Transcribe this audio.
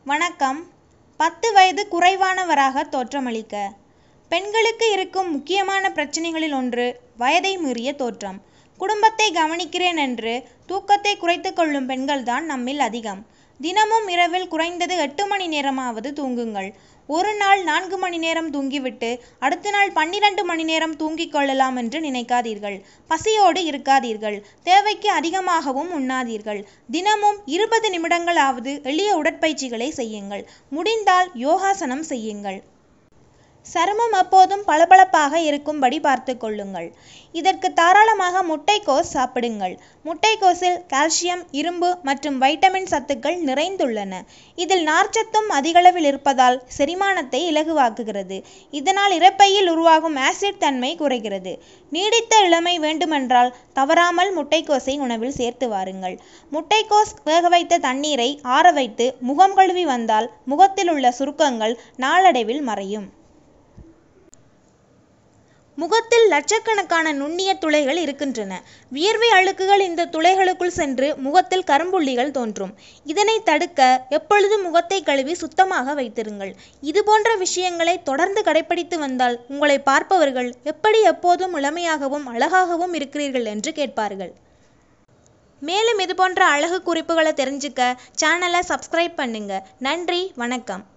வணக்கம் பத்து வயது குறைவானவராக தோற்றமளிக்க பெண்களுக்கு இருக்கும் முக்கியமான பிரச்சனைகளில் ஒன்று வயதை மீறிய தோற்றம் குடும்பத்தை கவனிக்கிறேன் என்று தூக்கத்தை குறைத்துக் கொள்ளும் பெண்கள்தான் நம்மில் அதிகம் தினமும் இரவில் குறைந்தது எட்டு மணி நேரமாவது தூங்குங்கள் ஒரு நாள் நான்கு மணி நேரம் தூங்கிவிட்டு அடுத்த நாள் பன்னிரண்டு மணி நேரம் தூங்கிக் கொள்ளலாம் என்று நினைக்காதீர்கள் பசியோடு இருக்காதீர்கள் தேவைக்கு அதிகமாகவும் உண்ணாதீர்கள் தினமும் இருபது நிமிடங்களாவது எளிய உடற்பயிற்சிகளை செய்யுங்கள் முடிந்தால் யோகாசனம் செய்யுங்கள் சருமம் எப்போதும் பளபளப்பாக இருக்கும்படி பார்த்து கொள்ளுங்கள் இதற்கு தாராளமாக முட்டைக்கோஸ் சாப்பிடுங்கள் முட்டைக்கோஸில் கால்சியம் இரும்பு மற்றும் வைட்டமின் சத்துக்கள் நிறைந்துள்ளன இதில் நார்ச்சத்தும் அதிகளவில் இருப்பதால் செரிமானத்தை இலகுவாக்குகிறது இதனால் இரைப்பையில் உருவாகும் ஆசிட் தன்மை குறைகிறது நீடித்த இளமை வேண்டுமென்றால் தவறாமல் முட்டைக்கோஸை உணவில் சேர்த்து வாருங்கள் முட்டைக்கோஸ் வேக வைத்த தண்ணீரை ஆற வைத்து முகம் கழுவி வந்தால் முகத்தில் உள்ள சுருக்கங்கள் நாளடைவில் மறையும் முகத்தில் லட்சக்கணக்கான நுண்ணிய துளைகள் இருக்கின்றன வியர்வை அழுக்குகள் இந்த துளைகளுக்குள் சென்று முகத்தில் கரும்புள்ளிகள் தோன்றும் இதனை தடுக்க எப்பொழுதும் முகத்தை கழுவி சுத்தமாக வைத்திருங்கள் இது போன்ற விஷயங்களை தொடர்ந்து கடைபிடித்து வந்தால் உங்களை பார்ப்பவர்கள் எப்படி எப்போதும் இளமையாகவும் அழகாகவும் இருக்கிறீர்கள் என்று கேட்பார்கள் மேலும் இது போன்ற அழகு குறிப்புகளை தெரிஞ்சுக்க சேனலை சப்ஸ்கிரைப் பண்ணுங்க நன்றி வணக்கம்